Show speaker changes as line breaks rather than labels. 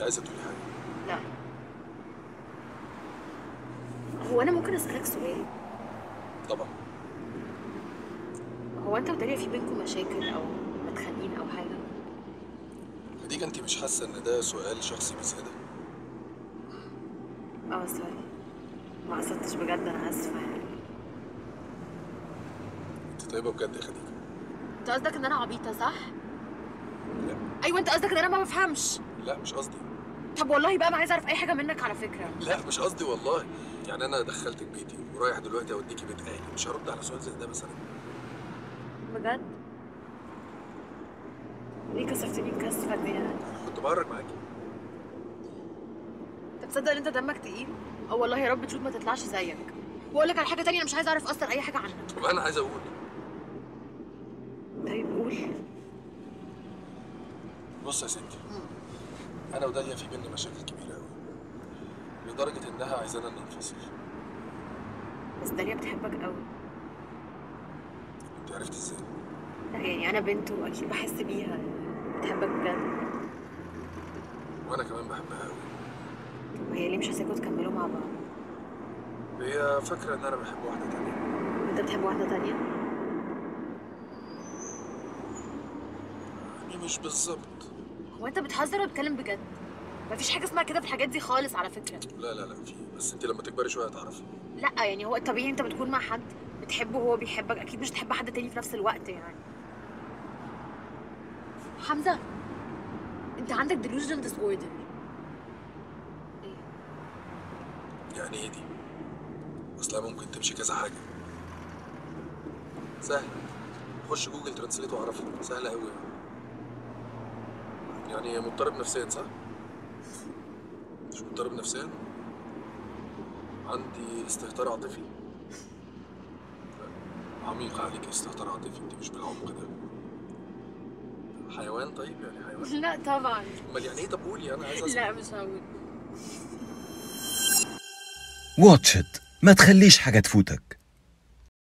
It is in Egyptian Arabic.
انت عايزه تقولي حاجه
لا هو انا ممكن اسالك سؤال
طبعا
هو انت وداليا في بينكم مشاكل او متخانقين او حاجه
خديجه انت مش حاسه ان ده سؤال شخصي بزياده
اه سوري ما قصدتش بجد انا اسفه يعني
انت طيبه بجد يا خديجه
انت قصدك ان انا عبيطه صح
لا
ايوه انت قصدك ان انا ما بفهمش
لا مش قصدي
طب والله بقى ما عايزه اعرف اي حاجه منك على فكره
لا مش قصدي والله يعني انا دخلتك بيتي ورايح دلوقتي اوديكي بيت اهلي مش هرد على سؤال زي ده مثلا
بجد ليه كسفتني الكسفه دي يعني
انا كنت بهرج معاكي
طب تصدق ان انت دمك تقيل اه والله يا رب تشوف ما تطلعش زيك واقول لك على حاجه تانية انا مش عايزه اعرف اصلا اي حاجه عنك
طب انا عايز اقول
طيب قول
بص يا ستي انا وداليا في بينا مشاكل كبيره قوي لدرجه انها عايزانا ننفصل
بس داليا بتحبك قوي
انت عرفت ازاي
لا يعني انا بنت واكيد بحس بيها بتحبك بجد
وانا كمان بحبها قوي
طب هي ليه مش عايزاكوا تكملوا مع بعض
هي فاكره ان انا بحب واحده تانية
انت بتحب واحده تانية
يعني مش بالظبط
هو انت بتهزر ولا بتتكلم بجد مفيش حاجه اسمها كده في الحاجات دي خالص على فكره
لا لا لا في بس انت لما تكبري شويه هتعرفي
لا يعني هو الطبيعي انت بتكون مع حد بتحبه وهو بيحبك اكيد مش تحب حد تاني في نفس الوقت يعني حمزه انت عندك delusional disorder ايه
يعني ايه دي اصلها ممكن تمشي كذا حاجه سهل خش جوجل ترانسليت واعرفها سهله قوي يعني مضطرب نفسيا صح مش مضطرب نفسيا عندي استهتار عاطفي لا، عميق عليك استهتار عاطفي انت مش بالعمق ده حيوان طيب يعني حيوان
لا طبعا
امال يعني ايه طب قولي انا عايز اسمع
لا مش هقول
واتش إت ما تخليش حاجة تفوتك